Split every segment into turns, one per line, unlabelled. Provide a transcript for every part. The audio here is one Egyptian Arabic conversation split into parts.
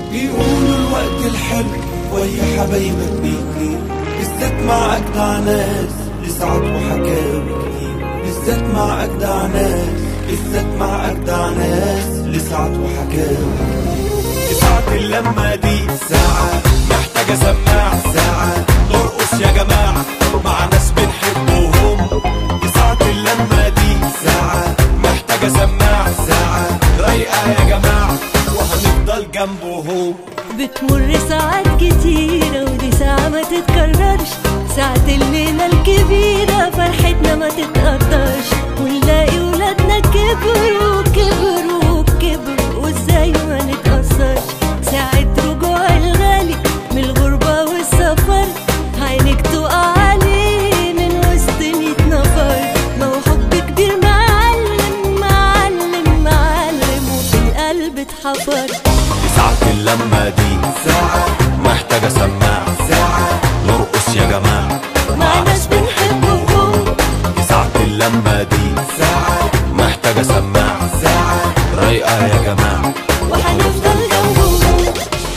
بيقولوا الوقت الحلو ويا حبايبك بيطير بالذات مع أجدع ناس لسعد وحكاوي كتير بالذات مع أجدع ناس بالذات مع أجدع ناس لسعد وحكاوي كتير ساعة اللمة دي ساعة محتاجة سماع ساعة نرقص يا جماعة مع ناس بنحبهم دي ساعة اللمة دي ساعة محتاجة سماع ساعة رايقة يا جماعة وهنفضل جنبهم
بتمر ساعات كتيرة ودي ساعة ما تتكررش ساعة الليلة الكبيرة فرحتنا ما تتقدرش ونلاقي ولادنا كبروا كبروا كبروا وازاي ما نتأثرش ساعة رجوع الغالي من الغربة والسفر عينك تقع عليه من وسط ميت نفر ما هو حب كبير معلم معلم معلم وفي القلب اتحفر
ساعة اللمة دي ساعة محتاجة سماع ساعة نرقص يا جماعة
مع ناس بنحبهم
ساعة اللمة دي ساعة محتاجة سماع ساعة رايقة يا جماعة
وهنفضل جنبهم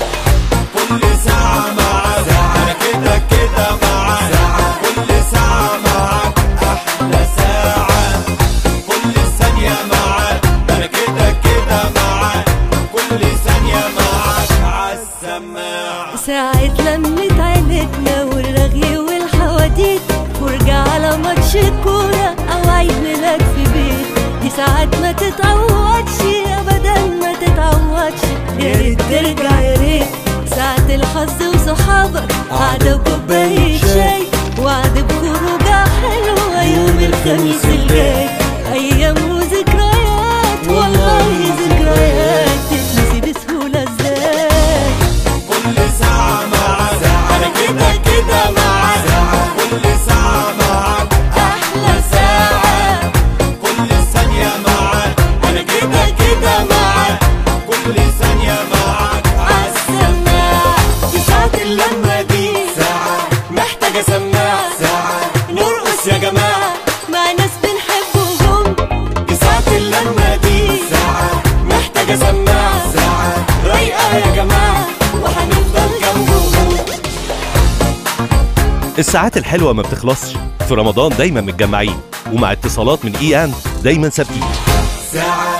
كل ساعة معاك أنا كده كده معاك كل ساعة معاك أحلى ساعة كل ثانية معاك أنا كده كده معاك كل ثانية معاك عالسماعة
ساعة لمة عيلتنا والرغي والحواديت ورجع على ماتش كورة أو عيد ميلاد في بيت دي ساعات ما تتعوضش أبدا ما تتعوضش يا ريت ترجع يا ريت ساعة الحظ وصحابك قعدة وكوباية شاي وعد بخروجة حلوة يوم الخميس الجاي أيام وذكريات والله ذكريات تتنسي بسهولة ازاي
كل ساعة معاك أنا كده كده معاك كل ساعة معاك
أحلى ساعة
كل ثانية معاك أنا كده كده معاك كل ثانية معاك
عالسماع
دي ساعة اللمة دي ساعة محتاجة سماع ساعة نرقص يا جماعة
مع ناس بنحبهم
دي ساعة اللمة دي ساعة محتاجة سماع ساعة رايقة يا جماعة وهنفضل جنبهم
الساعات الحلوة ما بتخلصش في رمضان دايما متجمعين ومع اتصالات من اي ان دايما ثابتين
ساعة